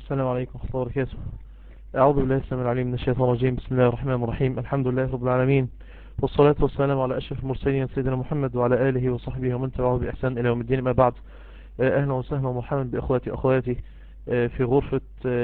السلام عليكم ورحمة الله وبركاته أعوذ بالله السلام العليم من الشيطان الرجيم بسم الله الرحمن الرحيم الحمد لله رب العالمين والصلاة والسلام على أشرف المرسلين سيدنا محمد وعلى آله وصحبه ومن تبعه بإحسان إلى يوم الدين ما بعد أهلا وسهلا ومرحبا بإخواتي أخواتي في غرفة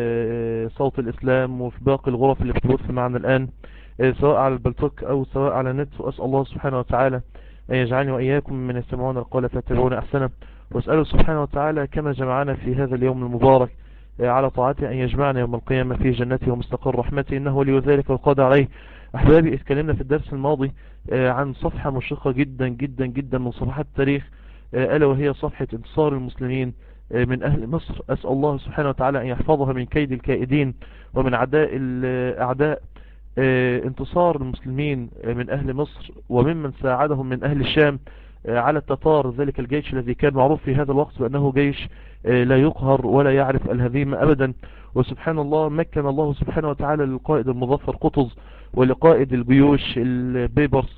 صوت الإسلام وفي باقي الغرف اللي بتبث معنا الآن سواء على البلتوك أو سواء على النت وأسأل الله سبحانه وتعالى أن يجعلني وإياكم من يستمعون القول فاتبعون أحسنه وأسأله سبحانه وتعالى كما جمعنا في هذا اليوم المبارك على طاعته أن يجمعنا يوم القيامة في جنته ومستقر رحمته إنه ولي ذلك والقادر عليه أحبابي اتكلمنا في الدرس الماضي عن صفحة مشرقة جدا جدا جدا من صفحات التاريخ ألا وهي صفحة انتصار المسلمين من أهل مصر أسأل الله سبحانه وتعالى أن يحفظها من كيد الكائدين ومن عداء الأعداء انتصار المسلمين من أهل مصر وممن ساعدهم من أهل الشام على التتار ذلك الجيش الذي كان معروف في هذا الوقت بأنه جيش لا يقهر ولا يعرف الهزيمة أبدا وسبحان الله مكن الله سبحانه وتعالى للقائد المظفر قطز ولقائد الجيوش البيبرس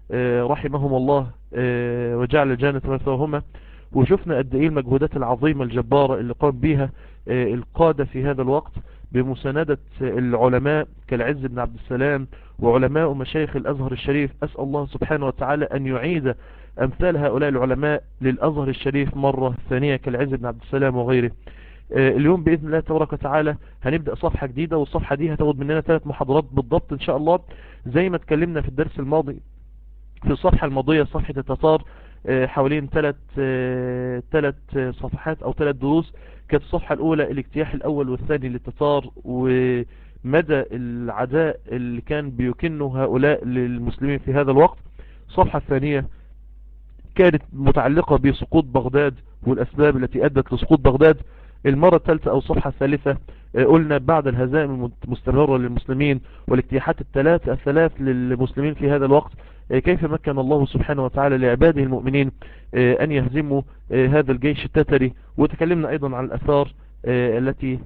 رحمهم الله وجعل الجنة مثلهما وشفنا قد ايه المجهودات العظيمة الجبارة اللي قام بيها القادة في هذا الوقت بمساندة العلماء كالعز بن عبد السلام وعلماء مشايخ الأزهر الشريف أسأل الله سبحانه وتعالى أن يعيد أمثال هؤلاء العلماء للأزهر الشريف مرة ثانية كالعز بن عبد السلام وغيره اليوم بإذن الله تبارك وتعالى هنبدأ صفحة جديدة والصفحة دي هتاخد مننا ثلاث محاضرات بالضبط إن شاء الله زي ما اتكلمنا في الدرس الماضي في الصفحة الماضية صفحة التتار حوالين ثلاث ثلاث صفحات أو ثلاث دروس كانت الصفحة الأولى الاجتياح الأول والثاني للتتار ومدى العداء اللي كان بيكنه هؤلاء للمسلمين في هذا الوقت الصفحة الثانية كانت متعلقة بسقوط بغداد والأسباب التي أدت لسقوط بغداد المرة الثالثة أو الصفحة الثالثة قلنا بعد الهزائم المستمرة للمسلمين والاجتياحات الثلاث الثلاث للمسلمين في هذا الوقت كيف مكن الله سبحانه وتعالى لعباده المؤمنين أن يهزموا هذا الجيش التتري وتكلمنا أيضا عن الأثار التي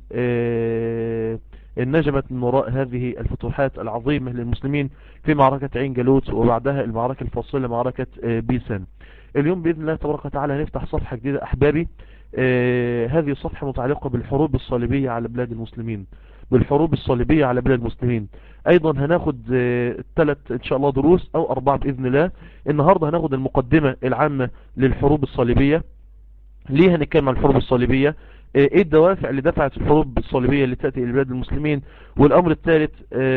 نجمت من وراء هذه الفتوحات العظيمة للمسلمين في معركة عين جالوت وبعدها المعركة الفاصلة معركة بيسان اليوم بإذن الله تبارك وتعالى هنفتح صفحة جديدة أحبابي هذه الصفحة متعلقة بالحروب الصليبية على بلاد المسلمين بالحروب الصليبية على بلاد المسلمين ايضا هناخد ثلاث ان شاء الله دروس او اربعة باذن الله النهاردة هناخد المقدمة العامة للحروب الصليبية ليه هنتكلم عن الحروب الصليبية ايه الدوافع اللي دفعت الحروب الصليبية اللي تأتي الى بلاد المسلمين والامر الثالث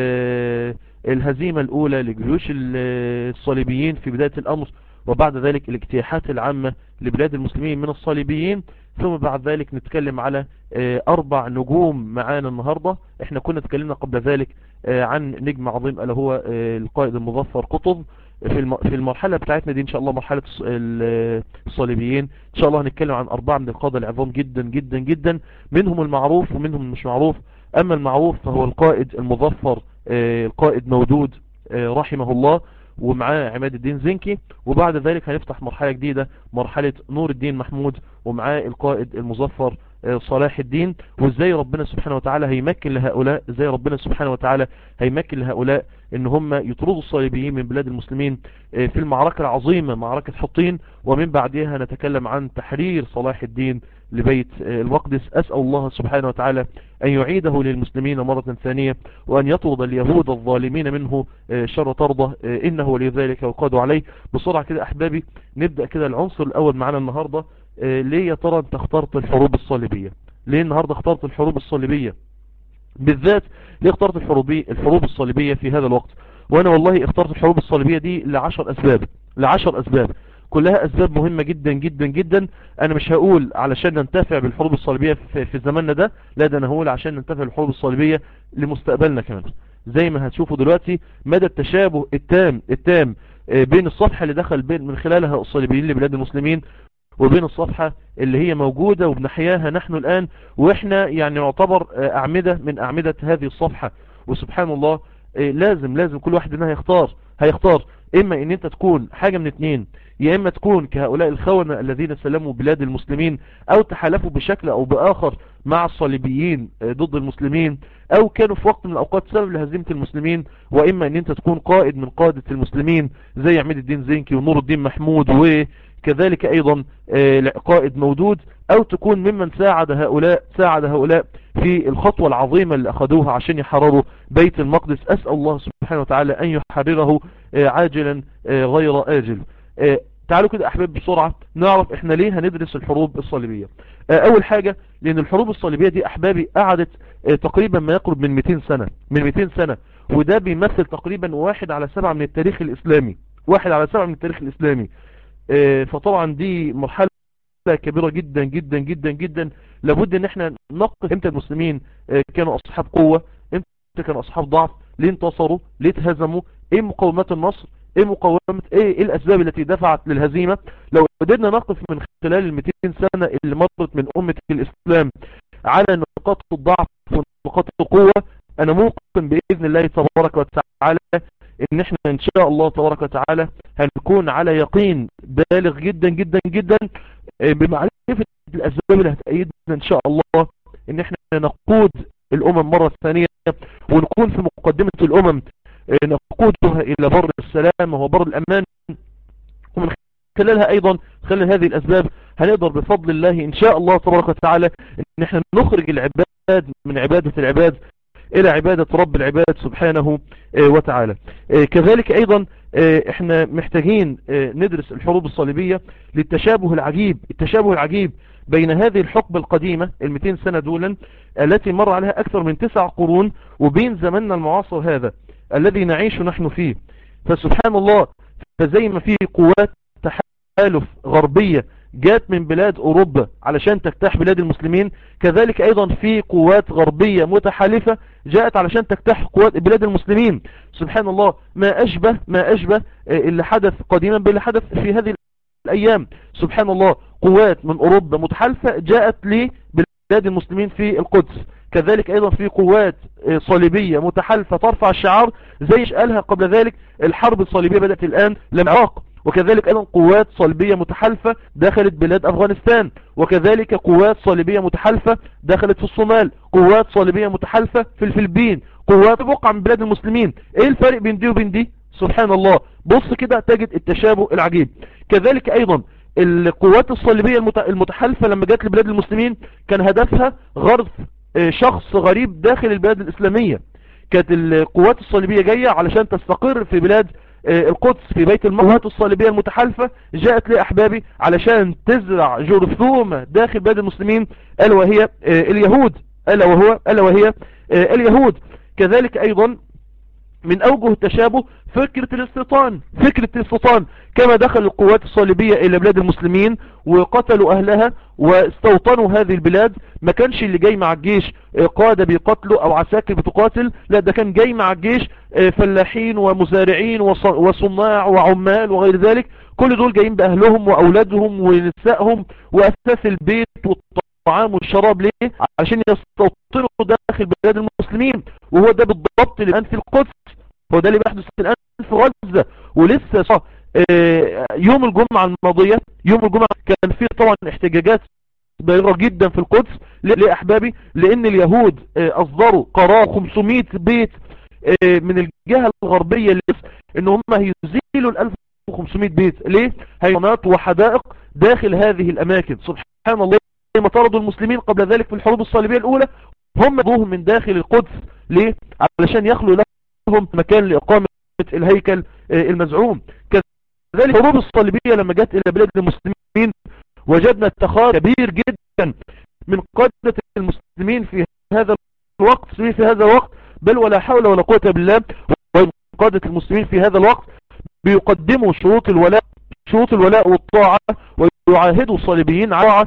الهزيمة الاولى لجيوش الصليبيين في بداية الامر وبعد ذلك الاجتياحات العامة لبلاد المسلمين من الصليبيين ثم بعد ذلك نتكلم على اربع نجوم معانا النهاردة احنا كنا تكلمنا قبل ذلك عن نجم عظيم الا هو القائد المظفر قطب في المرحلة بتاعتنا دي ان شاء الله مرحلة الصليبيين ان شاء الله هنتكلم عن اربعة من القادة العظام جدا جدا جدا منهم المعروف ومنهم المش معروف اما المعروف فهو القائد المظفر القائد مودود رحمه الله ومعاه عماد الدين زنكي وبعد ذلك هنفتح مرحلة جديدة مرحلة نور الدين محمود ومعاه القائد المظفر صلاح الدين وازاي ربنا سبحانه وتعالى هيمكن لهؤلاء ازاي ربنا سبحانه وتعالى هيمكن لهؤلاء ان هم يطردوا الصليبيين من بلاد المسلمين في المعركة العظيمة معركة حطين ومن بعدها نتكلم عن تحرير صلاح الدين لبيت المقدس أسأل الله سبحانه وتعالى أن يعيده للمسلمين مرة ثانية وأن يطرد اليهود الظالمين منه شر طرده إنه ولي ذلك وقادوا عليه بسرعة كده أحبابي نبدأ كده العنصر الأول معنا النهاردة ليه يا ترى انت اخترت الحروب الصليبية ليه النهاردة اخترت الحروب الصليبية بالذات ليه اخترت الحروب الحروب الصليبية في هذا الوقت وانا والله اخترت الحروب الصليبية دي لعشر اسباب لعشر اسباب كلها اسباب مهمة جدا جدا جدا انا مش هقول علشان ننتفع بالحروب الصليبية في, في زماننا ده لا ده انا هقول عشان ننتفع بالحروب الصليبية لمستقبلنا كمان زي ما هتشوفوا دلوقتي مدى التشابه التام التام بين الصفحة اللي دخل بين من خلالها الصليبيين لبلاد المسلمين وبين الصفحة اللي هي موجودة وبنحياها نحن الآن وإحنا يعني يعتبر أعمدة من أعمدة هذه الصفحة وسبحان الله لازم لازم كل واحد منها يختار هيختار إما إن أنت تكون حاجة من اتنين يا إما تكون كهؤلاء الخونة الذين سلموا بلاد المسلمين أو تحالفوا بشكل أو بآخر مع الصليبيين ضد المسلمين او كانوا في وقت من الاوقات سبب لهزيمة المسلمين واما ان انت تكون قائد من قادة المسلمين زي عميد الدين زنكي ونور الدين محمود وكذلك ايضا قائد مودود او تكون ممن ساعد هؤلاء ساعد هؤلاء في الخطوة العظيمة اللي اخذوها عشان يحرروا بيت المقدس اسأل الله سبحانه وتعالى ان يحرره عاجلا غير آجل تعالوا كده احباب بسرعة نعرف احنا ليه هندرس الحروب الصليبية اول حاجة لان الحروب الصليبية دي احبابي قعدت تقريبا ما يقرب من 200 سنة من 200 سنة وده بيمثل تقريبا واحد على سبعة من التاريخ الاسلامي واحد على سبعة من التاريخ الاسلامي فطبعا دي مرحلة كبيرة جدا جدا جدا جدا لابد ان احنا نقف امتى المسلمين كانوا اصحاب قوة امتى كانوا اصحاب ضعف ليه انتصروا ليه اتهزموا ايه مقومات النصر ايه مقاومة ايه, إيه الاسباب التي دفعت للهزيمة لو قدرنا نقف من خلال ال 200 سنة اللي مرت من امة الاسلام على نقاط الضعف ونقاط القوة انا موقن باذن الله تبارك وتعالى ان احنا ان شاء الله تبارك وتعالى هنكون على يقين بالغ جدا جدا جدا بمعرفة الاسباب اللي هتأيدنا ان شاء الله ان احنا نقود الامم مرة ثانية ونكون في مقدمة الامم نقودها الى بر السلام وبر الامان ومن خلالها ايضا خلال هذه الاسباب هنقدر بفضل الله ان شاء الله تبارك وتعالى ان احنا نخرج العباد من عبادة العباد الى عبادة رب العباد سبحانه وتعالى كذلك ايضا احنا محتاجين ندرس الحروب الصليبية للتشابه العجيب التشابه العجيب بين هذه الحقبة القديمة ال200 سنة دولا التي مر عليها اكثر من تسع قرون وبين زمننا المعاصر هذا الذي نعيش نحن فيه فسبحان الله فزي ما في قوات تحالف غربية جات من بلاد اوروبا علشان تجتاح بلاد المسلمين كذلك ايضا في قوات غربية متحالفة جاءت علشان تجتاح قوات بلاد المسلمين سبحان الله ما اشبه ما اشبه اللي حدث قديما باللي حدث في هذه الايام سبحان الله قوات من اوروبا متحالفة جاءت لبلاد المسلمين في القدس كذلك ايضا في قوات صليبية متحالفة ترفع الشعار زي قالها قبل ذلك الحرب الصليبية بدأت الان للعراق وكذلك ايضا قوات صليبية متحالفة دخلت بلاد افغانستان وكذلك قوات صليبية متحالفة دخلت في الصومال قوات صليبية متحالفة في الفلبين قوات بقع من بلاد المسلمين ايه الفرق بين دي وبين دي سبحان الله بص كده تجد التشابه العجيب كذلك ايضا القوات الصليبية المتحالفة لما جات لبلاد المسلمين كان هدفها غرف شخص غريب داخل البلاد الاسلامية كانت القوات الصليبية جاية علشان تستقر في بلاد القدس في بيت المقدس الصليبية المتحالفة جاءت لأحبابي علشان تزرع جرثومة داخل بلاد المسلمين ألا وهي اليهود ألا وهو ألا وهي اليهود كذلك أيضا من أوجه التشابه فكرة الاستيطان فكرة الاستيطان كما دخل القوات الصليبية إلى بلاد المسلمين وقتلوا أهلها واستوطنوا هذه البلاد ما كانش اللي جاي مع الجيش قادة بيقتلوا أو عساكر بتقاتل لا ده كان جاي مع الجيش فلاحين ومزارعين وصناع وعمال وغير ذلك كل دول جايين بأهلهم وأولادهم ونسائهم وأساس البيت والطعام والشراب ليه عشان يستوطنوا داخل بلاد المسلمين وهو ده بالضبط اللي الآن في القدس هو ده اللي بيحدث الآن في غزة ولسه صح يوم الجمعة الماضية يوم الجمعة كان فيه طبعا احتجاجات بالغة جدا في القدس لأحبابي لأن اليهود أصدروا قرار 500 بيت من الجهة الغربية اللي ان هم هيزيلوا ال 1500 بيت ليه حيوانات وحدائق داخل هذه الأماكن سبحان الله ما طردوا المسلمين قبل ذلك في الحروب الصليبية الأولى هم ضوهم من داخل القدس ليه علشان يخلوا لهم مكان لإقامة الهيكل المزعوم كذلك الحروب الصليبية لما جت إلى بلاد المسلمين وجدنا اتخاذ كبير جدا من قادة المسلمين في هذا الوقت في هذا الوقت بل ولا حول ولا قوة بالله قادة المسلمين في هذا الوقت بيقدموا شروط الولاء شروط الولاء والطاعة ويعاهدوا الصليبيين على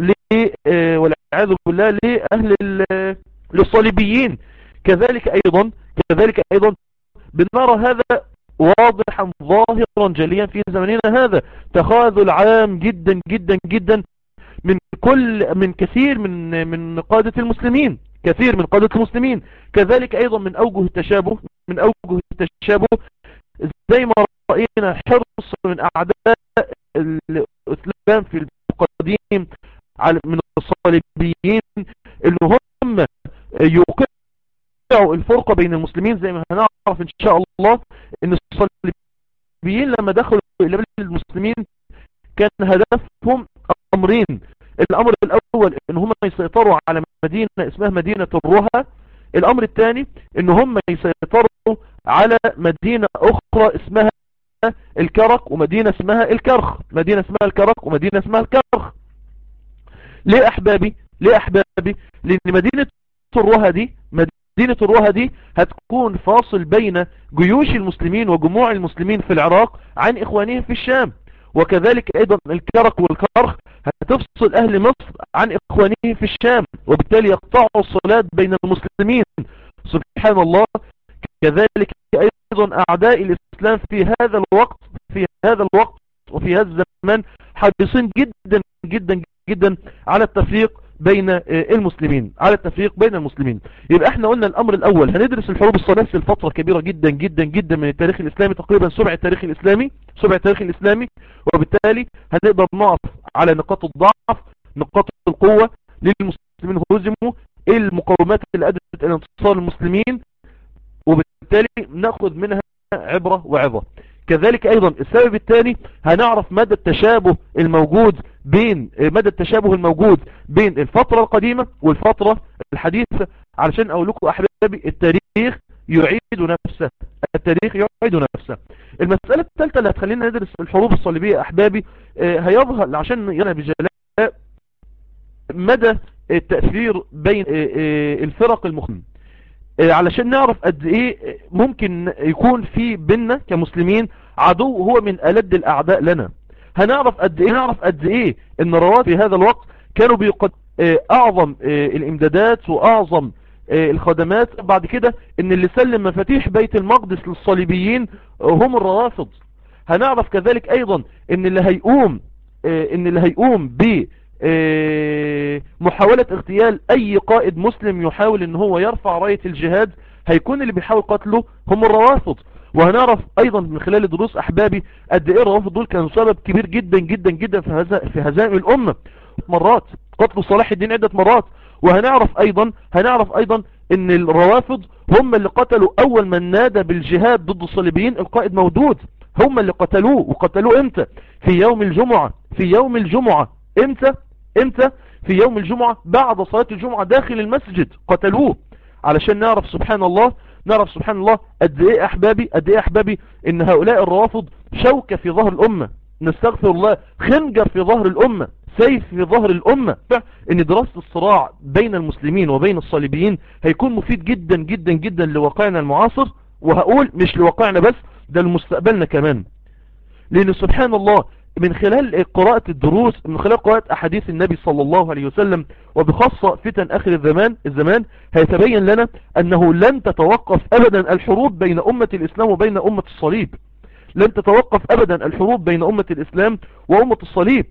والعياذ بالله لأهل للصليبيين كذلك أيضا كذلك أيضا بنرى هذا واضحا ظاهرا جليا في زمننا هذا تخاذل عام جدا جدا جدا من كل من كثير من من قادة المسلمين كثير من قادة المسلمين كذلك ايضا من اوجه التشابه من اوجه التشابه زي ما رأينا حرص من اعداء الاسلام في القديم على من الصليبيين ان هم يوقعوا الفرقة بين المسلمين زي ما هنعرف ان شاء الله ان الصليبيين لما دخلوا الى بلد المسلمين كان هدفهم امرين الامر الاول ان هم يسيطروا على مدينة اسمها مدينة الرها الامر الثاني ان هم يسيطروا على مدينة اخرى اسمها الكرك ومدينة اسمها الكرخ مدينة اسمها الكرك ومدينة اسمها الكرخ ليه احبابي ليه احبابي لان مدينة الرها دي مدينة الرها دي هتكون فاصل بين جيوش المسلمين وجموع المسلمين في العراق عن اخوانهم في الشام وكذلك ايضا الكرك والكرخ هتفصل اهل مصر عن اخوانهم في الشام وبالتالي يقطعوا الصلاة بين المسلمين سبحان الله كذلك ايضا اعداء الاسلام في هذا الوقت في هذا الوقت وفي هذا الزمان حريصين جدا جدا جدا على التفريق بين المسلمين على التفريق بين المسلمين يبقى احنا قلنا الامر الاول هندرس الحروب الصلاسل فترة كبيرة جدا جدا جدا من التاريخ الاسلامي تقريبا سبع التاريخ الاسلامي سبع التاريخ الاسلامي وبالتالي هنقدر نقف على نقاط الضعف نقاط القوة للمسلمين هزموا ايه المقومات اللي ادت الى انتصار المسلمين وبالتالي ناخذ منها عبرة وعظة كذلك ايضا السبب الثاني هنعرف مدى التشابه الموجود بين مدى التشابه الموجود بين الفترة القديمة والفترة الحديثة علشان اقول لكم احبابي التاريخ يعيد نفسه التاريخ يعيد نفسه المسألة الثالثة اللي هتخلينا ندرس الحروب الصليبية احبابي هيظهر عشان يرى بجلاء مدى التأثير بين الفرق المختلفة علشان نعرف قد ايه ممكن يكون في بيننا كمسلمين عدو هو من ألد الأعداء لنا هنعرف قد ايه نعرف قد ايه ان رواد في هذا الوقت كانوا بيقد اعظم الامدادات واعظم الخدمات بعد كده ان اللي سلم مفاتيح بيت المقدس للصليبيين هم الروافض هنعرف كذلك ايضا ان اللي هيقوم ان اللي هيقوم ب محاولة اغتيال اي قائد مسلم يحاول ان هو يرفع راية الجهاد هيكون اللي بيحاول قتله هم الروافض وهنعرف ايضا من خلال دروس احبابي قد ايه الروافض دول كانوا سبب كبير جدا جدا جدا في هزا في هزائم الامة مرات قتلوا صلاح الدين عدة مرات وهنعرف ايضا هنعرف ايضا ان الروافض هم اللي قتلوا اول من نادى بالجهاد ضد الصليبيين القائد مودود هم اللي قتلوه وقتلوه امتى في يوم الجمعة في يوم الجمعة امتى امتى في يوم الجمعة بعد صلاة الجمعة داخل المسجد قتلوه علشان نعرف سبحان الله نعرف سبحان الله قد ايه احبابي قد ايه احبابي ان هؤلاء الروافض شوكة في ظهر الامة نستغفر الله خنجر في ظهر الامة سيف في ظهر الامة ان دراسة الصراع بين المسلمين وبين الصليبيين هيكون مفيد جدا جدا جدا لواقعنا المعاصر وهقول مش لواقعنا بس ده لمستقبلنا كمان لان سبحان الله من خلال قراءة الدروس من خلال قراءة أحاديث النبي صلى الله عليه وسلم وبخاصة فتن آخر الزمان الزمان هيتبين لنا أنه لن تتوقف أبدا الحروب بين أمة الإسلام وبين أمة الصليب لن تتوقف أبدا الحروب بين أمة الإسلام وأمة الصليب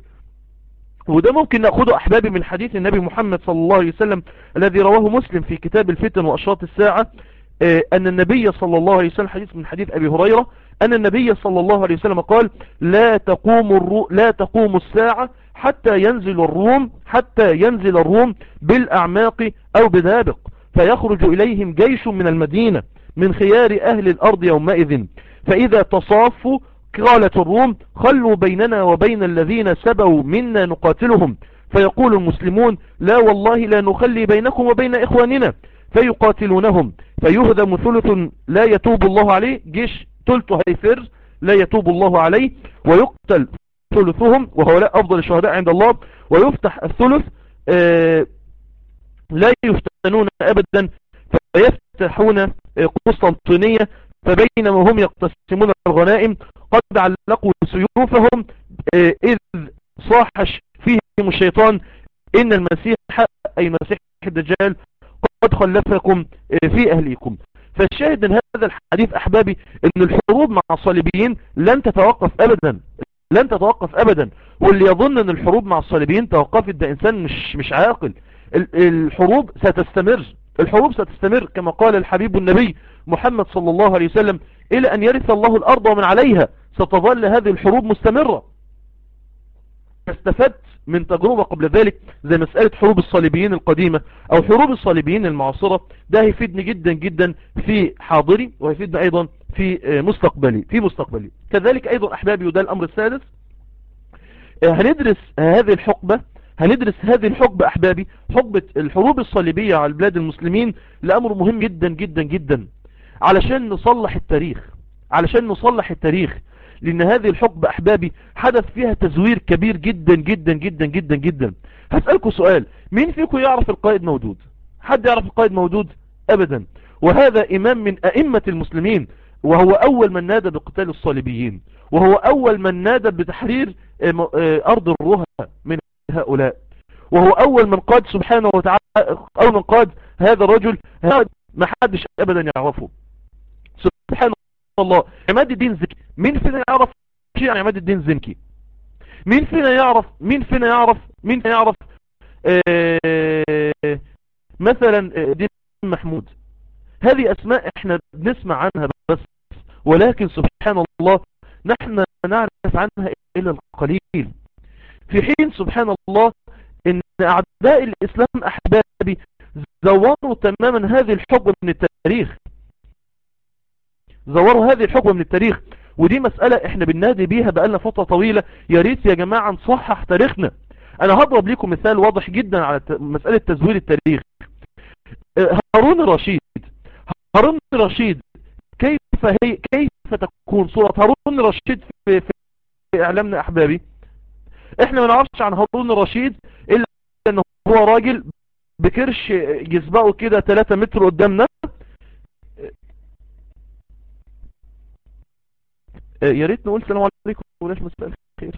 وده ممكن نأخذه أحبابي من حديث النبي محمد صلى الله عليه وسلم الذي رواه مسلم في كتاب الفتن وأشراط الساعة أن النبي صلى الله عليه وسلم حديث من حديث أبي هريرة أن النبي صلى الله عليه وسلم قال لا تقوم الرو لا تقوم الساعة حتى ينزل الروم حتى ينزل الروم بالأعماق أو بذابق فيخرج إليهم جيش من المدينة من خيار أهل الأرض يومئذ فإذا تصافوا قالت الروم خلوا بيننا وبين الذين سبوا منا نقاتلهم فيقول المسلمون لا والله لا نخلي بينكم وبين إخواننا فيقاتلونهم فيهدم ثلث لا يتوب الله عليه جيش ثلثه هيفر لا يتوب الله عليه ويقتل ثلثهم وهؤلاء أفضل الشهداء عند الله ويفتح الثلث آه لا يفتنون أبدا فيفتحون قسطنطينية فبينما هم يقتسمون الغنائم قد علقوا سيوفهم آه إذ صاح فيهم الشيطان إن المسيح أي مسيح الدجال قد خلفكم في أهليكم فالشاهد من هذا الحديث أحبابي أن الحروب مع الصليبيين لن تتوقف أبدا لن تتوقف أبدا واللي يظن أن الحروب مع الصليبيين توقفت ده إنسان مش, مش عاقل الحروب ستستمر الحروب ستستمر كما قال الحبيب النبي محمد صلى الله عليه وسلم إلى أن يرث الله الأرض ومن عليها ستظل هذه الحروب مستمرة استفدت من تجربة قبل ذلك زي مسألة حروب الصليبيين القديمة او حروب الصليبيين المعاصرة ده هيفيدني جدا جدا في حاضري وهيفيدني ايضا في مستقبلي في مستقبلي كذلك ايضا احبابي وده الامر السادس هندرس هذه الحقبة هندرس هذه الحقبة احبابي حقبة الحروب الصليبية على البلاد المسلمين لامر مهم جدا جدا جدا علشان نصلح التاريخ علشان نصلح التاريخ لان هذه الحقبة احبابي حدث فيها تزوير كبير جدا جدا جدا جدا جدا هسألكم سؤال مين فيكم يعرف القائد مودود حد يعرف القائد مودود ابدا وهذا امام من ائمة المسلمين وهو اول من نادى بقتال الصليبيين وهو اول من نادى بتحرير ارض الرهى من هؤلاء وهو اول من قاد سبحانه وتعالى اول من قاد هذا الرجل ما حدش ابدا يعرفه سبحان الله عماد الدين زكي مين فينا يعرف شيء عن عماد الدين زنكي مين فينا يعرف مين فينا يعرف مين فينا يعرف آه مثلا دين محمود هذه اسماء احنا بنسمع عنها بس ولكن سبحان الله نحن نعرف عنها الا القليل في حين سبحان الله ان اعداء الاسلام احبابي زوروا تماما هذه الحقبة من التاريخ زوروا هذه الحقبة من التاريخ ودي مسألة احنا بننادي بيها بقالنا فترة طويلة يا ريت يا جماعة نصحح تاريخنا انا هضرب لكم مثال واضح جدا على مسألة تزوير التاريخ هارون الرشيد هارون الرشيد كيف هي كيف تكون صورة هارون الرشيد في, في اعلامنا احبابي احنا ما نعرفش عن هارون الرشيد الا انه هو راجل بكرش يسبقه كده 3 متر قدامنا يا ريت نقول السلام عليكم ولاش مساء الخير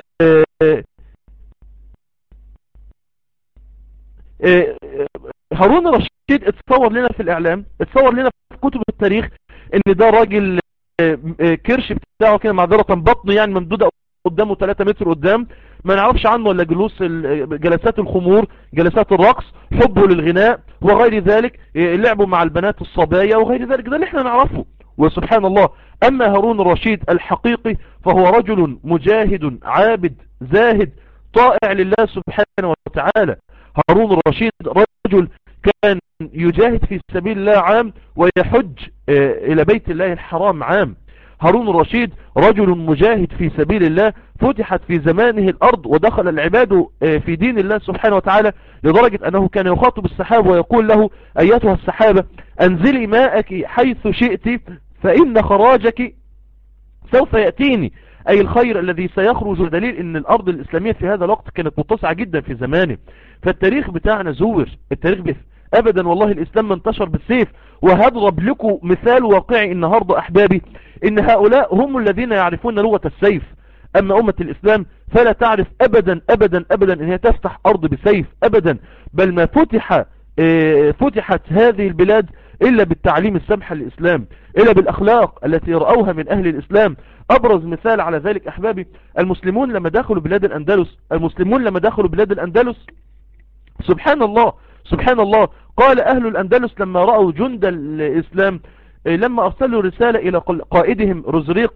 هارون الرشيد اتصور لنا في الاعلام اتصور لنا في كتب التاريخ ان ده راجل كرش بتاعه كده معذرة بطنه يعني ممدودة قدامه 3 متر قدام ما نعرفش عنه ولا جلوس جلسات الخمور جلسات الرقص حبه للغناء وغير ذلك لعبه مع البنات الصبايا وغير ذلك ده اللي احنا نعرفه وسبحان الله اما هارون الرشيد الحقيقي فهو رجل مجاهد عابد زاهد طائع لله سبحانه وتعالى هارون الرشيد رجل كان يجاهد في سبيل الله عام ويحج الى بيت الله الحرام عام هارون الرشيد رجل مجاهد في سبيل الله فتحت في زمانه الأرض ودخل العباد في دين الله سبحانه وتعالى لدرجة أنه كان يخاطب السحاب ويقول له أيتها السحابة أنزلي ماءك حيث شئت فإن خراجك سوف يأتيني أي الخير الذي سيخرج دليل أن الأرض الإسلامية في هذا الوقت كانت متسعة جدا في زمانه فالتاريخ بتاعنا زور التاريخ بث ابدا والله الاسلام ما انتشر بالسيف وهضرب لكم مثال واقعي النهاردة احبابي ان هؤلاء هم الذين يعرفون لغة السيف اما امة الاسلام فلا تعرف ابدا ابدا ابدا ان هي تفتح ارض بسيف ابدا بل ما فتح فتحت هذه البلاد الا بالتعليم السمح للاسلام الا بالاخلاق التي رأوها من اهل الاسلام ابرز مثال على ذلك احبابي المسلمون لما دخلوا بلاد الاندلس المسلمون لما دخلوا بلاد الاندلس سبحان الله سبحان الله قال أهل الأندلس لما رأوا جند الإسلام لما أرسلوا رسالة إلى قائدهم رزريق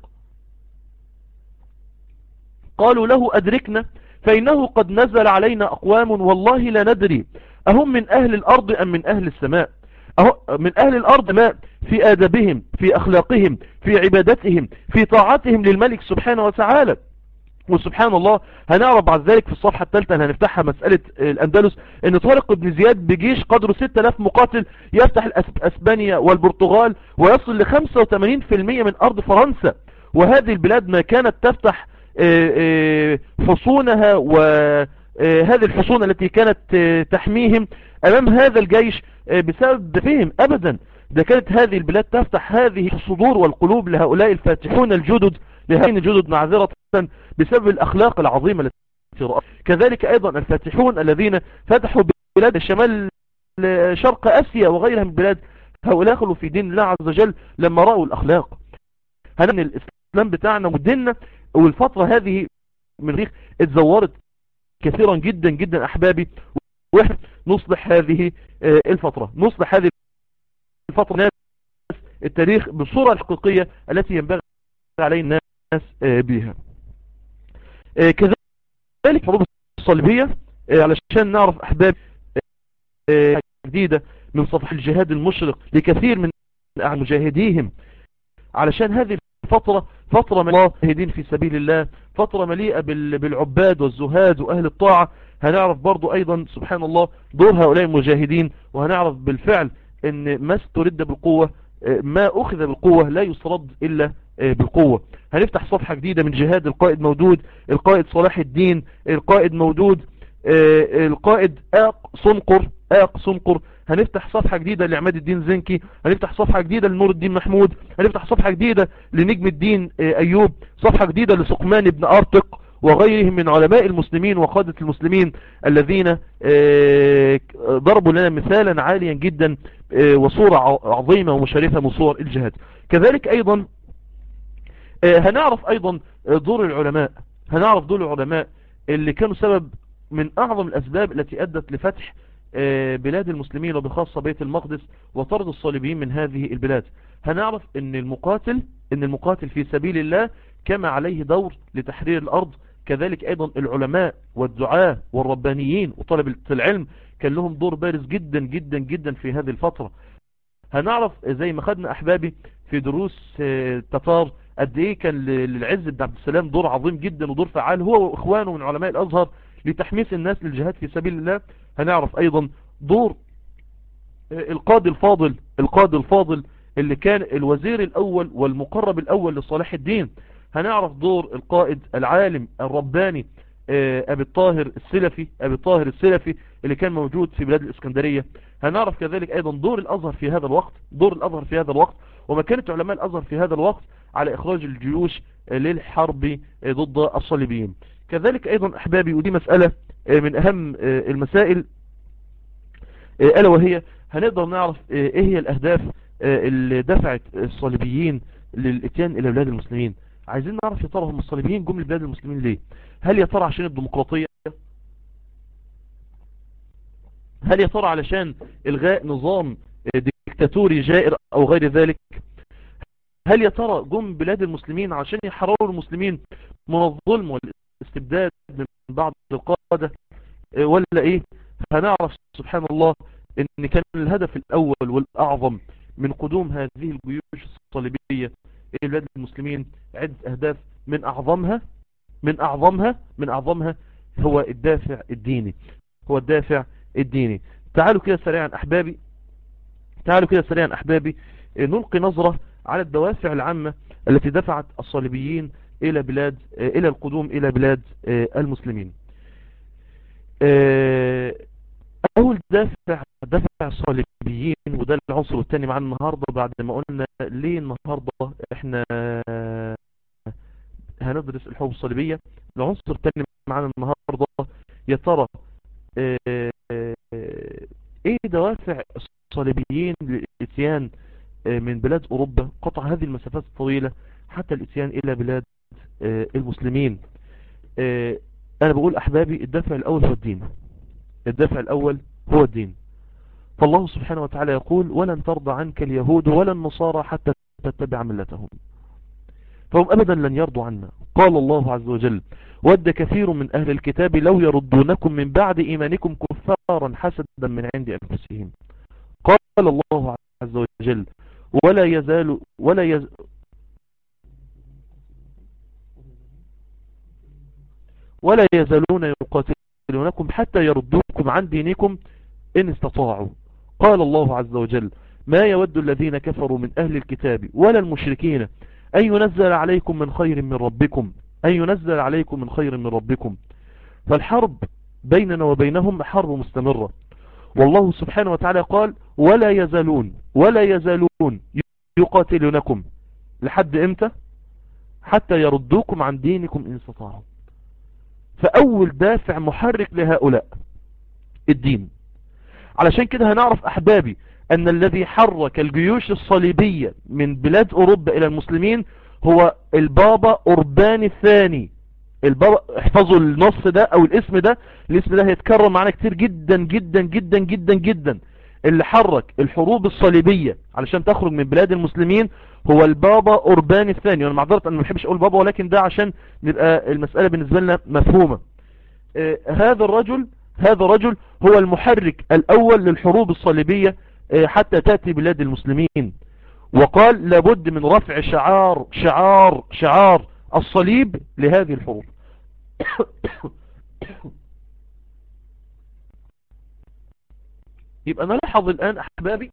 قالوا له أدركنا فإنه قد نزل علينا أقوام والله لا ندري أهم من أهل الأرض أم من أهل السماء أه من أهل الأرض ما في آدابهم في أخلاقهم في عبادتهم في طاعتهم للملك سبحانه وتعالى وسبحان الله هنعرف بعد ذلك في الصفحة الثالثة اللي هنفتحها مسألة الأندلس ان طارق بن زياد بجيش قدره 6000 مقاتل يفتح اسبانيا والبرتغال ويصل ل 85% من أرض فرنسا وهذه البلاد ما كانت تفتح حصونها وهذه الحصون التي كانت تحميهم أمام هذا الجيش بسبب دفهم أبدا ده كانت هذه البلاد تفتح هذه الصدور والقلوب لهؤلاء الفاتحون الجدد لهذين الجدد معذرة بسبب الأخلاق العظيمة التي رأى كذلك أيضا الفاتحون الذين فتحوا بلاد الشمال شرق أسيا وغيرها من البلاد هؤلاء خلوا في دين الله عز وجل لما رأوا الأخلاق هنبني الإسلام بتاعنا وديننا والفترة هذه من ريخ اتزورت كثيرا جدا جدا أحبابي واحنا نصلح هذه الفترة نصلح هذه الفترة ناس التاريخ بالصورة الحقيقية التي ينبغي عليه الناس بها كذلك حروب الصليبية علشان نعرف أحباب جديدة من صفح الجهاد المشرق لكثير من مجاهديهم علشان هذه الفترة فترة من الله مجاهدين في سبيل الله فترة مليئة بالعباد والزهاد وأهل الطاعة هنعرف برضو أيضا سبحان الله دور هؤلاء المجاهدين وهنعرف بالفعل ان ما استرد بالقوة ما أخذ بالقوة لا يسرد إلا بالقوة هنفتح صفحة جديدة من جهاد القائد مودود القائد صلاح الدين القائد مودود القائد آق صنقر آق صنقر هنفتح صفحة جديدة لعماد الدين زنكي هنفتح صفحة جديدة لنور الدين محمود هنفتح صفحة جديدة لنجم الدين أيوب صفحة جديدة لسقمان بن أرتق وغيرهم من علماء المسلمين وقادة المسلمين الذين ضربوا لنا مثالا عاليا جدا وصورة عظيمة ومشرفة من صور الجهاد كذلك أيضا هنعرف أيضا دور العلماء هنعرف دور العلماء اللي كانوا سبب من أعظم الأسباب التي أدت لفتح بلاد المسلمين وبخاصة بيت المقدس وطرد الصليبيين من هذه البلاد هنعرف ان المقاتل ان المقاتل في سبيل الله كما عليه دور لتحرير الأرض كذلك أيضا العلماء والدعاة والربانيين وطلبة العلم كان لهم دور بارز جدا جدا جدا في هذه الفترة هنعرف زي ما خدنا أحبابي في دروس تتار قد ايه كان للعز بن عبد السلام دور عظيم جدا ودور فعال هو واخوانه من علماء الازهر لتحميس الناس للجهاد في سبيل الله هنعرف ايضا دور القاضي الفاضل القاضي الفاضل اللي كان الوزير الاول والمقرب الاول لصلاح الدين هنعرف دور القائد العالم الرباني ابي الطاهر السلفي ابي الطاهر السلفي اللي كان موجود في بلاد الاسكندرية هنعرف كذلك ايضا دور الازهر في هذا الوقت دور الازهر في هذا الوقت ومكانة علماء الازهر في هذا الوقت على اخراج الجيوش للحرب ضد الصليبيين كذلك ايضا احبابي ودي مسألة من اهم المسائل الا وهي هنقدر نعرف ايه هي الاهداف اللي دفعت الصليبيين للاتيان الى بلاد المسلمين عايزين نعرف يا ترى هم الصليبيين جم لبلاد المسلمين ليه هل يا ترى عشان الديمقراطية هل يا ترى علشان الغاء نظام ديكتاتوري جائر او غير ذلك هل يا ترى جم بلاد المسلمين عشان يحرروا المسلمين من الظلم والاستبداد من بعض القادة ولا ايه هنعرف سبحان الله ان كان الهدف الاول والاعظم من قدوم هذه الجيوش الصليبية الى بلاد المسلمين عدة اهداف من اعظمها من اعظمها من اعظمها هو الدافع الديني هو الدافع الديني تعالوا كده سريعا احبابي تعالوا كده سريعا احبابي نلقي نظرة على الدوافع العامة التي دفعت الصليبيين الى بلاد الى القدوم الى بلاد المسلمين اول دافع دفع الصليبيين وده العنصر الثاني معانا النهاردة بعد ما قلنا ليه النهاردة احنا هندرس الحروب الصليبية العنصر الثاني معانا النهاردة يا ترى ايه دوافع الصليبيين للاتيان من بلاد اوروبا قطع هذه المسافات الطويلة حتى الاتيان الى بلاد المسلمين انا بقول احبابي الدافع الاول هو الدين الدافع الاول هو الدين فالله سبحانه وتعالى يقول ولن ترضى عنك اليهود ولا النصارى حتى تتبع ملتهم فهم ابدا لن يرضوا عنا قال الله عز وجل ود كثير من اهل الكتاب لو يردونكم من بعد ايمانكم كفارا حسدا من عند انفسهم قال الله عز وجل ولا يزال ولا يز ولا يزالون يقاتلونكم حتى يردوكم عن دينكم إن استطاعوا قال الله عز وجل ما يود الذين كفروا من أهل الكتاب ولا المشركين أن ينزل عليكم من خير من ربكم أن ينزل عليكم من خير من ربكم فالحرب بيننا وبينهم حرب مستمرة والله سبحانه وتعالى قال ولا يزالون ولا يزالون يقاتلونكم لحد امتى حتى يردوكم عن دينكم إن استطاعوا فأول دافع محرك لهؤلاء الدين علشان كده هنعرف أحبابي أن الذي حرك الجيوش الصليبية من بلاد أوروبا إلى المسلمين هو البابا أوربان الثاني البابا احفظوا النص ده أو الاسم ده الاسم ده هيتكرر معنا كتير جدا جدا جدا جدا جدا اللي حرك الحروب الصليبية علشان تخرج من بلاد المسلمين هو البابا أوربان الثاني وانا معذرة انا ما بحبش اقول بابا ولكن ده عشان نبقى المسألة بالنسبة لنا مفهومة آه، هذا الرجل هذا الرجل هو المحرك الأول للحروب الصليبية آه، حتى تأتي بلاد المسلمين وقال لابد من رفع شعار شعار شعار الصليب لهذه الحروب يبقى نلحظ الآن أحبابي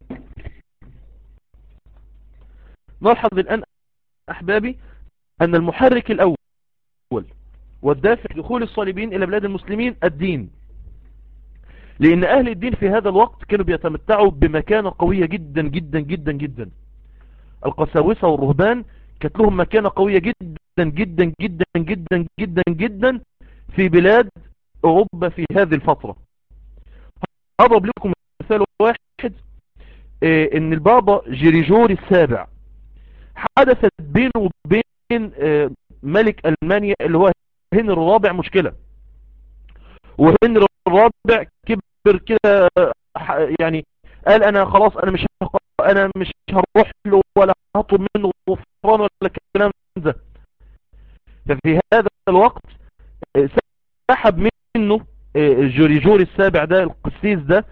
نلحظ الآن أحبابي أن المحرك الأول والدافع دخول الصليبين إلى بلاد المسلمين الدين لأن أهل الدين في هذا الوقت كانوا بيتمتعوا بمكانة قوية جدا جدا جدا جدا القساوسة والرهبان كانت لهم مكانة قوية جدا جدا جدا جدا جدا جدا في بلاد أوروبا في هذه الفترة أضرب لكم مثال واحد إيه ان البابا جيريجوري السابع حدثت بينه وبين إيه ملك ألمانيا اللي هو هنري الرابع مشكلة وهنري الرابع كبر كده يعني قال انا خلاص انا مش انا مش هروح له ولا هطلب منه غفران ولا الكلام ده ففي هذا الوقت سحب منه جوريجوري السابع ده القسيس ده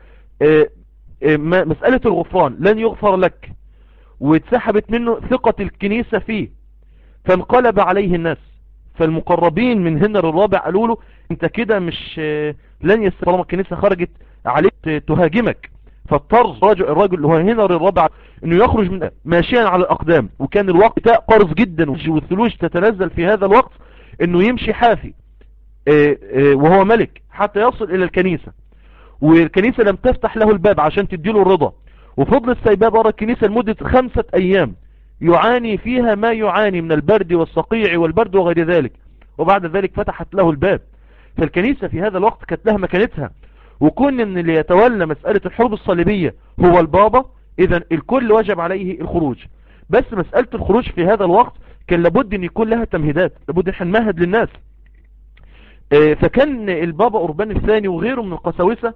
مسألة الغفران لن يغفر لك واتسحبت منه ثقة الكنيسة فيه فانقلب عليه الناس فالمقربين من هنر الرابع قالوا له انت كده مش لن يستطيع طالما الكنيسة خرجت عليك تهاجمك فاضطر الرجل, الرجل اللي هو هنر الرابع انه يخرج من ماشيا على الاقدام وكان الوقت قرص جدا والثلوج تتنزل في هذا الوقت انه يمشي حافي وهو ملك حتى يصل الى الكنيسة والكنيسة لم تفتح له الباب عشان تديله الرضا وفضل السيباب برا الكنيسة لمدة خمسة ايام يعاني فيها ما يعاني من البرد والصقيع والبرد وغير ذلك وبعد ذلك فتحت له الباب فالكنيسة في هذا الوقت كانت لها مكانتها وكون ان اللي يتولى مسألة الحروب الصليبية هو البابا اذا الكل وجب عليه الخروج بس مسألة الخروج في هذا الوقت كان لابد ان يكون لها تمهيدات لابد ان احنا نمهد للناس فكان البابا أوربان الثاني وغيره من القساوسة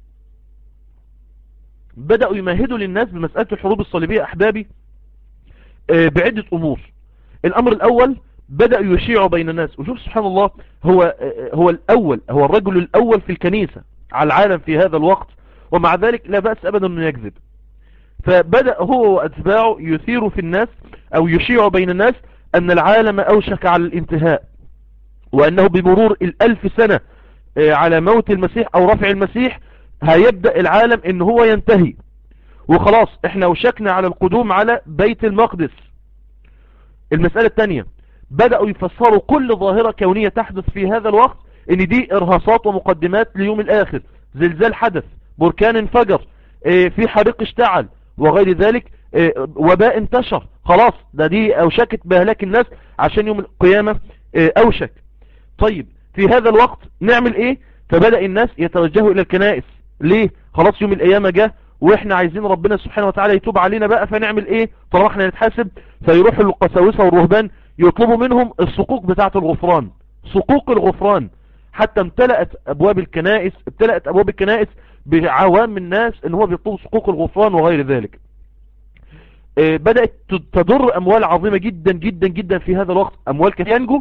بدأوا يمهدوا للناس بمسألة الحروب الصليبية أحبابي بعدة أمور الأمر الأول بدأ يشيع بين الناس وشوف سبحان الله هو هو الأول هو الرجل الأول في الكنيسة على العالم في هذا الوقت ومع ذلك لا بأس أبدا أنه يكذب فبدأ هو وأتباعه يثير في الناس أو يشيع بين الناس أن العالم أوشك على الانتهاء وأنه بمرور الألف سنة على موت المسيح أو رفع المسيح هيبدأ العالم أن هو ينتهي وخلاص احنا وشكنا على القدوم على بيت المقدس المسألة الثانية بدأوا يفسروا كل ظاهرة كونية تحدث في هذا الوقت ان دي ارهاصات ومقدمات ليوم الاخر زلزال حدث بركان انفجر اه في حريق اشتعل وغير ذلك اه وباء انتشر خلاص ده دي اوشكت بهلاك الناس عشان يوم القيامة اه اوشك طيب في هذا الوقت نعمل ايه فبدأ الناس يتوجهوا الى الكنائس ليه خلاص يوم القيامة جه واحنا عايزين ربنا سبحانه وتعالى يتوب علينا بقى فنعمل ايه طالما احنا نتحاسب فيروحوا للقساوسة والرهبان يطلبوا منهم الصقوق بتاعة الغفران صقوق الغفران حتى امتلأت ابواب الكنائس امتلأت ابواب الكنائس بعوام الناس ان هو بيطلبوا صقوق الغفران وغير ذلك اه بدأت تضر اموال عظيمة جدا جدا جدا في هذا الوقت اموال كثيرة ينجو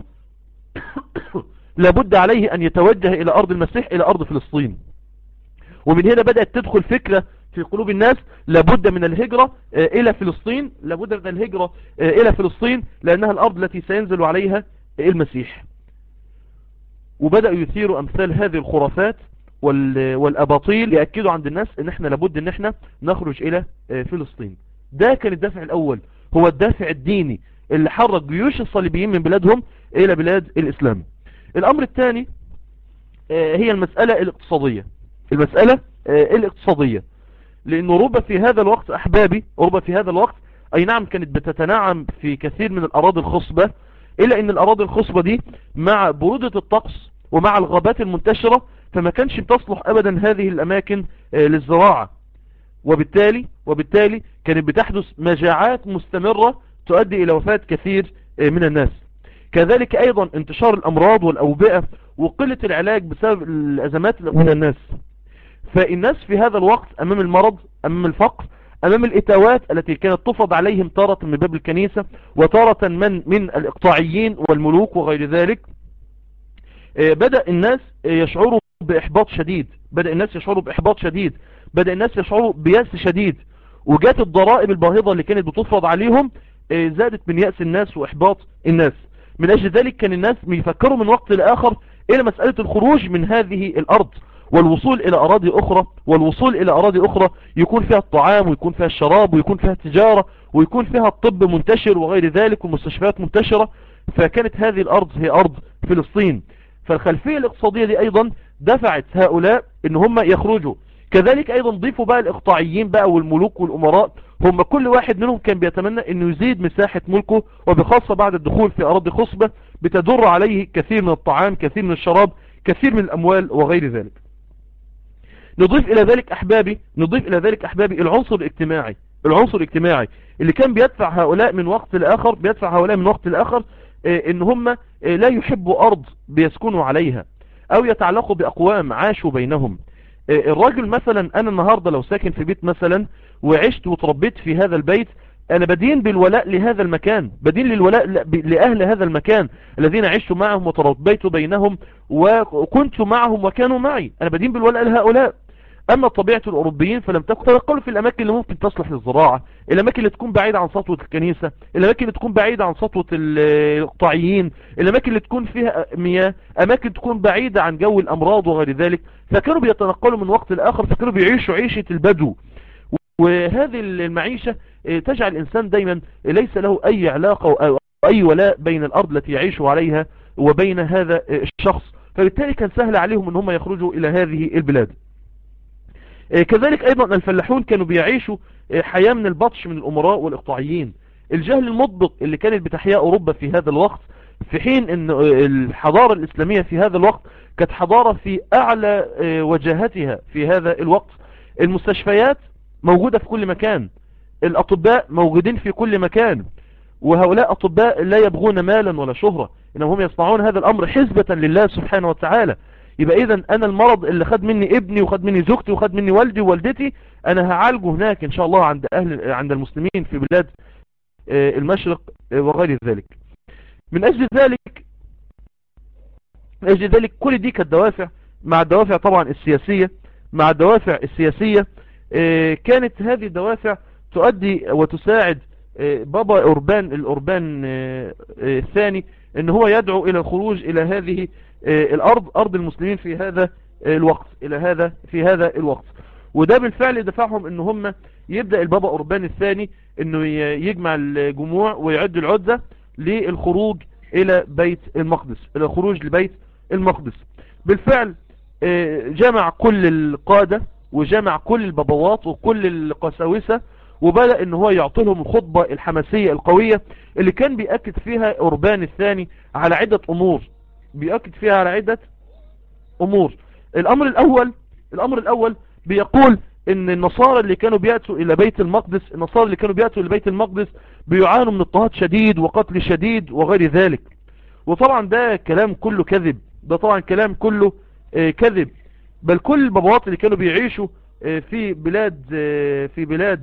لابد عليه ان يتوجه الى ارض المسيح الى ارض فلسطين ومن هنا بدأت تدخل فكرة في قلوب الناس لابد من الهجرة الى فلسطين لابد من الهجرة الى فلسطين لانها الارض التي سينزل عليها المسيح وبدأوا يثيروا امثال هذه الخرافات والاباطيل يأكدوا عند الناس ان احنا لابد ان احنا نخرج الى فلسطين ده كان الدافع الاول هو الدافع الديني اللي حرك جيوش الصليبيين من بلادهم الى بلاد الاسلام الامر الثاني هي المسألة الاقتصادية المسألة الاقتصادية لان اوروبا في هذا الوقت احبابي اوروبا في هذا الوقت اي نعم كانت بتتنعم في كثير من الاراضي الخصبة الا ان الاراضي الخصبة دي مع برودة الطقس ومع الغابات المنتشرة فما كانش تصلح ابدا هذه الاماكن للزراعة وبالتالي وبالتالي كانت بتحدث مجاعات مستمرة تؤدي الى وفاة كثير من الناس كذلك ايضا انتشار الامراض والاوبئة وقلة العلاج بسبب الازمات من الناس فالناس في هذا الوقت امام المرض امام الفقر امام الاتاوات التي كانت تفرض عليهم تارة من باب الكنيسة وتارة من, من الاقطاعيين والملوك وغير ذلك بدأ الناس يشعروا بإحباط شديد بدأ الناس يشعروا بإحباط شديد بدأ الناس يشعروا بيأس شديد وجات الضرائب الباهظة اللي كانت بتفرض عليهم زادت من يأس الناس وإحباط الناس من أجل ذلك كان الناس بيفكروا من وقت لآخر إلى مسألة الخروج من هذه الأرض والوصول إلى أراضي أخرى والوصول إلى أراضي أخرى يكون فيها الطعام ويكون فيها الشراب ويكون فيها التجارة ويكون فيها الطب منتشر وغير ذلك والمستشفيات منتشرة فكانت هذه الأرض هي أرض فلسطين فالخلفية الاقتصادية دي أيضا دفعت هؤلاء ان هم يخرجوا كذلك أيضا ضيفوا بقى الإقطاعيين بقى والملوك والأمراء هم كل واحد منهم كان بيتمنى انه يزيد مساحة ملكه وبخاصة بعد الدخول في أراضي خصبة بتدر عليه كثير من الطعام كثير من الشراب كثير من الأموال وغير ذلك نضيف إلى ذلك أحبابي نضيف إلى ذلك أحبابي العنصر الاجتماعي العنصر الاجتماعي اللي كان بيدفع هؤلاء من وقت لآخر بيدفع هؤلاء من وقت لآخر ان هم لا يحبوا أرض بيسكنوا عليها أو يتعلقوا بأقوام عاشوا بينهم الراجل مثلا أنا النهاردة لو ساكن في بيت مثلا وعشت وتربيت في هذا البيت أنا بدين بالولاء لهذا المكان بدين للولاء لأهل هذا المكان الذين عشت معهم وتربيت بينهم وكنت معهم وكانوا معي أنا بدين بالولاء لهؤلاء أما طبيعة الأوروبيين فلم تكن تنقلوا في الأماكن اللي ممكن تصلح للزراعة الأماكن اللي تكون بعيدة عن سطوة الكنيسة الأماكن اللي تكون بعيدة عن سطوة الإقطاعيين الأماكن اللي تكون فيها مياه أماكن تكون بعيدة عن جو الأمراض وغير ذلك فكانوا بيتنقلوا من وقت لآخر فكانوا بيعيشوا عيشة البدو وهذه المعيشة تجعل الإنسان دايما ليس له أي علاقة أو أي ولاء بين الأرض التي يعيش عليها وبين هذا الشخص فبالتالي كان سهل عليهم أن هم يخرجوا إلى هذه البلاد كذلك أيضا الفلاحون كانوا بيعيشوا حياة من البطش من الأمراء والإقطاعيين الجهل المطبق اللي كانت بتحيا أوروبا في هذا الوقت في حين أن الحضارة الإسلامية في هذا الوقت كانت حضارة في أعلى وجاهتها في هذا الوقت المستشفيات موجودة في كل مكان الأطباء موجودين في كل مكان وهؤلاء أطباء لا يبغون مالا ولا شهرة إنهم هم يصنعون هذا الأمر حزبة لله سبحانه وتعالى يبقى إذا أنا المرض اللي خد مني ابني وخد مني زوجتي وخد مني والدي ووالدتي أنا هعالجه هناك إن شاء الله عند أهل عند المسلمين في بلاد المشرق وغير ذلك من أجل ذلك من أجل ذلك كل دي كانت دوافع مع الدوافع طبعا السياسية مع الدوافع السياسية كانت هذه الدوافع تؤدي وتساعد بابا أوربان الأوربان الثاني ان هو يدعو الى الخروج الى هذه الارض ارض المسلمين في هذا الوقت الى هذا في هذا الوقت وده بالفعل دفعهم ان هم يبدأ البابا أوربان الثاني انه يجمع الجموع ويعد العدة للخروج الى بيت المقدس الى الخروج لبيت المقدس بالفعل جمع كل القادة وجمع كل البابوات وكل القساوسة وبدأ ان هو يعطي لهم الخطبة الحماسية القوية اللي كان بيأكد فيها أوربان الثاني على عدة امور بيأكد فيها على عدة امور الامر الاول الامر الاول بيقول ان النصارى اللي كانوا بيأتوا الى بيت المقدس النصارى اللي كانوا بيأتوا الى بيت المقدس بيعانوا من اضطهاد شديد وقتل شديد وغير ذلك وطبعا ده كلام كله كذب ده طبعا كلام كله كذب بل كل البابوات اللي كانوا بيعيشوا في بلاد في بلاد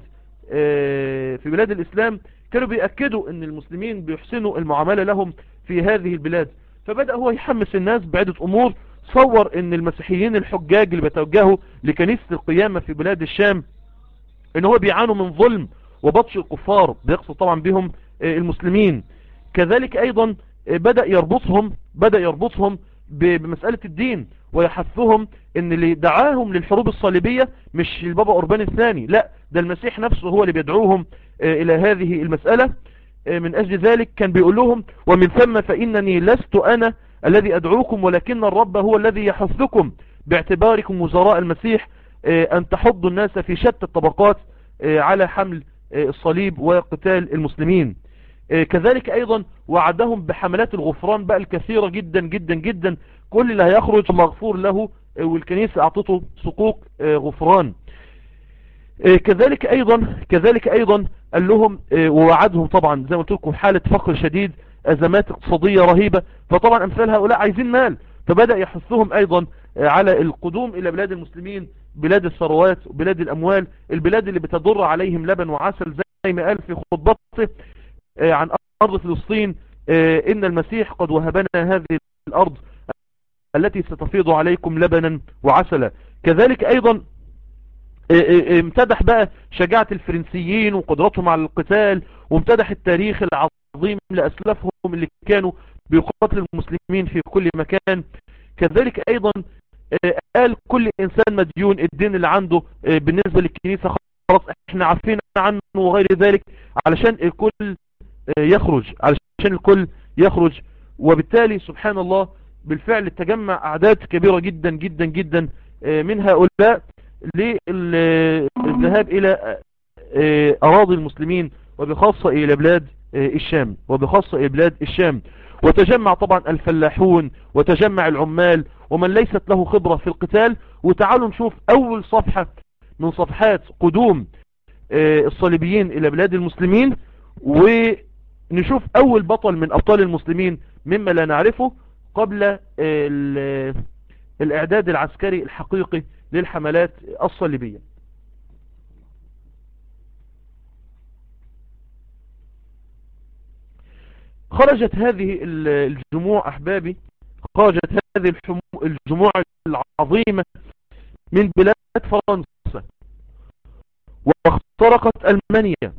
في بلاد الإسلام كانوا بيأكدوا ان المسلمين بيحسنوا المعاملة لهم في هذه البلاد فبدأ هو يحمس الناس بعدة أمور صور ان المسيحيين الحجاج اللي بيتوجهوا لكنيسة القيامة في بلاد الشام ان هو بيعانوا من ظلم وبطش الكفار بيقصد طبعا بهم المسلمين كذلك ايضا بدأ يربطهم بدأ يربطهم بمسألة الدين ويحثهم ان اللي دعاهم للحروب الصليبية مش البابا أوربان الثاني لا ده المسيح نفسه هو اللي بيدعوهم الى هذه المسألة من اجل ذلك كان بيقول لهم ومن ثم فإنني لست انا الذي ادعوكم ولكن الرب هو الذي يحثكم باعتباركم وزراء المسيح ان تحضوا الناس في شتى الطبقات على حمل الصليب وقتال المسلمين كذلك ايضا وعدهم بحملات الغفران بقى الكثيرة جدا جدا جدا كل اللي هيخرج مغفور له والكنيسة اعطته صكوك غفران كذلك ايضا كذلك ايضا قال لهم ووعدهم طبعا زي ما قلت لكم حالة فقر شديد ازمات اقتصادية رهيبة فطبعا امثال هؤلاء عايزين مال فبدأ يحثهم ايضا على القدوم الى بلاد المسلمين بلاد الثروات بلاد الاموال البلاد اللي بتضر عليهم لبن وعسل زي ما قال في خطبته عن ارض فلسطين ان المسيح قد وهبنا هذه الارض التي ستفيض عليكم لبنا وعسلا كذلك ايضا امتدح بقى شجاعة الفرنسيين وقدرتهم على القتال وامتدح التاريخ العظيم لأسلافهم اللي كانوا بيقاتل المسلمين في كل مكان كذلك ايضا قال كل انسان مديون الدين اللي عنده بالنسبة للكنيسة خلاص احنا عارفين عنه وغير ذلك علشان الكل يخرج علشان الكل يخرج وبالتالي سبحان الله بالفعل تجمع اعداد كبيرة جدا جدا جدا من هؤلاء للذهاب الى اراضي المسلمين وبخاصة الى بلاد الشام وبخاصة الى بلاد الشام وتجمع طبعا الفلاحون وتجمع العمال ومن ليست له خبرة في القتال وتعالوا نشوف اول صفحة من صفحات قدوم الصليبيين الى بلاد المسلمين ونشوف اول بطل من ابطال المسلمين مما لا نعرفه قبل الاعداد العسكري الحقيقي للحملات الصليبية خرجت هذه الجموع احبابي خرجت هذه الجموع العظيمة من بلاد فرنسا واخترقت المانيا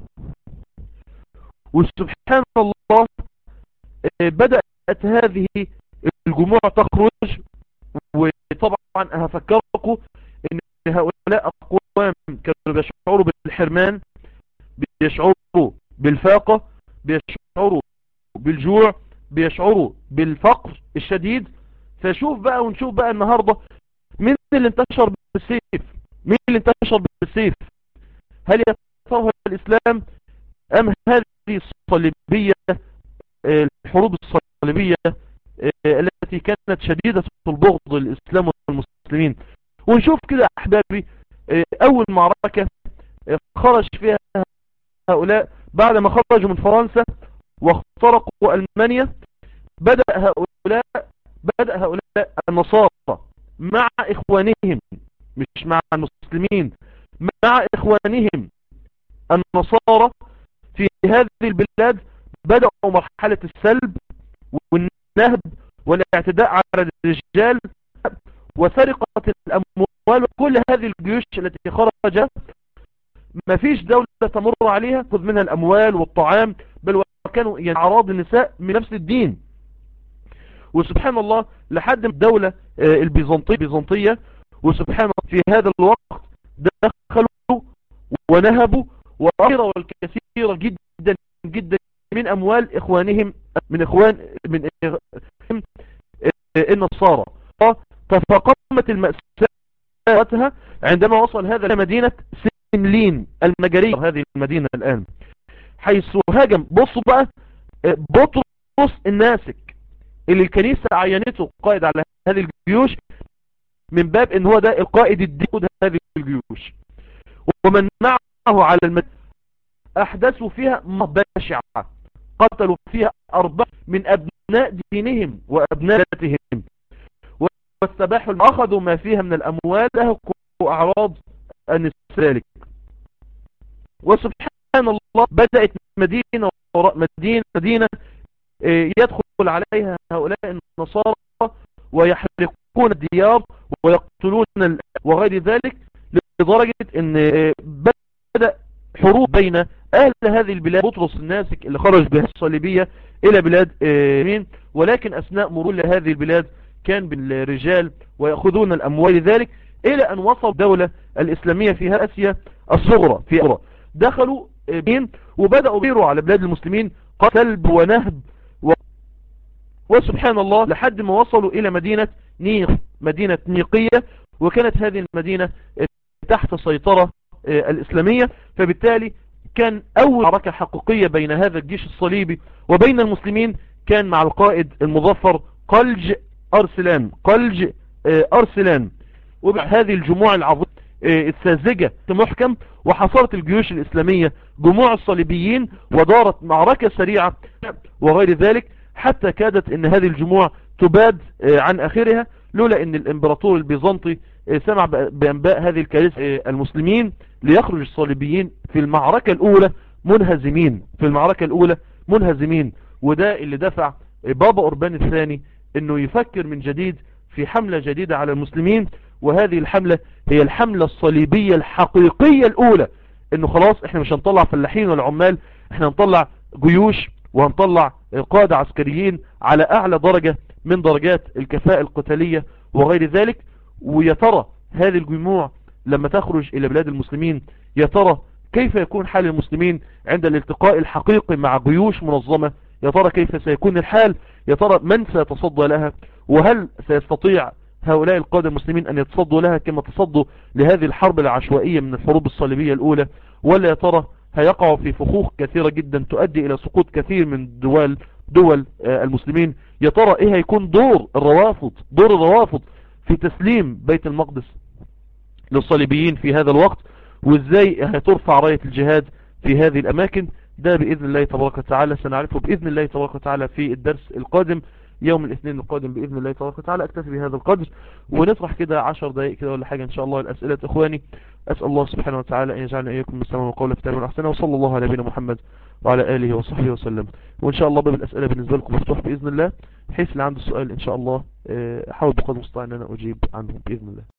وسبحان الله بدأت هذه الجموع تخرج وطبعا هفكركم ان هؤلاء اقوام كانوا بيشعروا بالحرمان بيشعروا بالفاقة بيشعروا بالجوع بيشعروا بالفقر الشديد فشوف بقى ونشوف بقى النهاردة مين اللي انتشر بالسيف مين اللي انتشر بالسيف هل يتطور الاسلام ام هذه الصليبية الحروب الصليبية التي كانت شديدة البغض للإسلام والمسلمين ونشوف كده أحبابي أول معركة خرج فيها هؤلاء بعد ما خرجوا من فرنسا واخترقوا ألمانيا بدأ هؤلاء بدأ هؤلاء النصارى مع إخوانهم مش مع المسلمين مع إخوانهم النصارى في هذه البلاد بدأوا مرحلة السلب والنهب والاعتداء على الرجال وسرقة الأموال وكل هذه الجيوش التي خرجت ما فيش دولة تمر عليها خذ منها الأموال والطعام بل وكانوا يعني أعراض النساء من نفس الدين وسبحان الله لحد الدولة البيزنطية بيزنطية وسبحان الله في هذا الوقت دخلوا ونهبوا وأخروا الكثير جدا جدا من أموال إخوانهم من إخوان من النصارى تفاقمت المأساة عندما وصل هذا إلى مدينة سملين المجرية هذه المدينة الآن حيث هاجم بصوا بقى بطرس الناسك اللي الكنيسة عينته قائد على هذه الجيوش من باب ان هو ده القائد الدين هذه الجيوش ومن معه على المدينة احدثوا فيها بشعة قتلوا فيها اربع من ابناء دينهم وابناء ذاتهم واستباحوا اخذوا ما فيها من الاموال لهكوا اعراض النسالك وسبحان الله بدأت مدينة مدينة مدينة يدخل عليها هؤلاء النصارى ويحرقون الديار ويقتلون وغير ذلك لدرجة ان بدأ حروب بين اهل هذه البلاد بطرس الناسك اللي خرج بها الصليبية الى بلاد مين ولكن اثناء مرور لهذه البلاد كان بالرجال ويأخذون الاموال ذلك الى ان وصل الدولة الاسلامية في اسيا الصغرى في أغرى دخلوا مين وبدأوا بيروا على بلاد المسلمين قتل ونهب و... وسبحان الله لحد ما وصلوا الى مدينة نيق مدينة نيقية وكانت هذه المدينة تحت سيطرة الاسلامية فبالتالي كان اول معركة حقيقية بين هذا الجيش الصليبي وبين المسلمين كان مع القائد المظفر قلج ارسلان قلج ارسلان وبهذه الجموع العظيمة الساذجة محكم وحصرت الجيوش الإسلامية جموع الصليبيين ودارت معركة سريعة وغير ذلك حتى كادت ان هذه الجموع تباد عن اخرها لولا ان الامبراطور البيزنطي سمع بانباء هذه الكارثة المسلمين ليخرج الصليبيين في المعركة الاولى منهزمين في المعركة الاولى منهزمين وده اللي دفع بابا أوربان الثاني انه يفكر من جديد في حملة جديدة على المسلمين وهذه الحملة هي الحملة الصليبية الحقيقية الأولى انه خلاص احنا مش هنطلع فلاحين ولا عمال احنا هنطلع جيوش وهنطلع قادة عسكريين على اعلى درجة من درجات الكفاءة القتالية وغير ذلك ويا ترى هذه الجموع لما تخرج الى بلاد المسلمين يا ترى كيف يكون حال المسلمين عند الالتقاء الحقيقي مع جيوش منظمة يا ترى كيف سيكون الحال يا ترى من سيتصدى لها وهل سيستطيع هؤلاء القادة المسلمين أن يتصدوا لها كما تصدوا لهذه الحرب العشوائية من الحروب الصليبية الأولى ولا يا ترى هيقعوا في فخوخ كثيرة جدا تؤدي إلى سقوط كثير من دول دول المسلمين يا ترى إيه هيكون دور الروافض دور الروافض في تسليم بيت المقدس للصليبيين في هذا الوقت وإزاي هترفع راية الجهاد في هذه الأماكن ده بإذن الله تبارك وتعالى سنعرفه بإذن الله تبارك وتعالى في الدرس القادم يوم الاثنين القادم بإذن الله تبارك وتعالى اكتفي بهذا القدر ونطرح كده عشر دقائق كده ولا حاجة ان شاء الله الأسئلة اخواني أسأل الله سبحانه وتعالى أن يجعلنا إياكم من السلام وقول كتاب الأحسن وصلى الله على نبينا محمد وعلى آله وصحبه وسلم وإن شاء الله باب الأسئلة بالنسبة لكم مفتوح بإذن الله بحيث اللي عنده السؤال إن شاء الله حاول بقدر المستطاع أن أنا أجيب عنه بإذن الله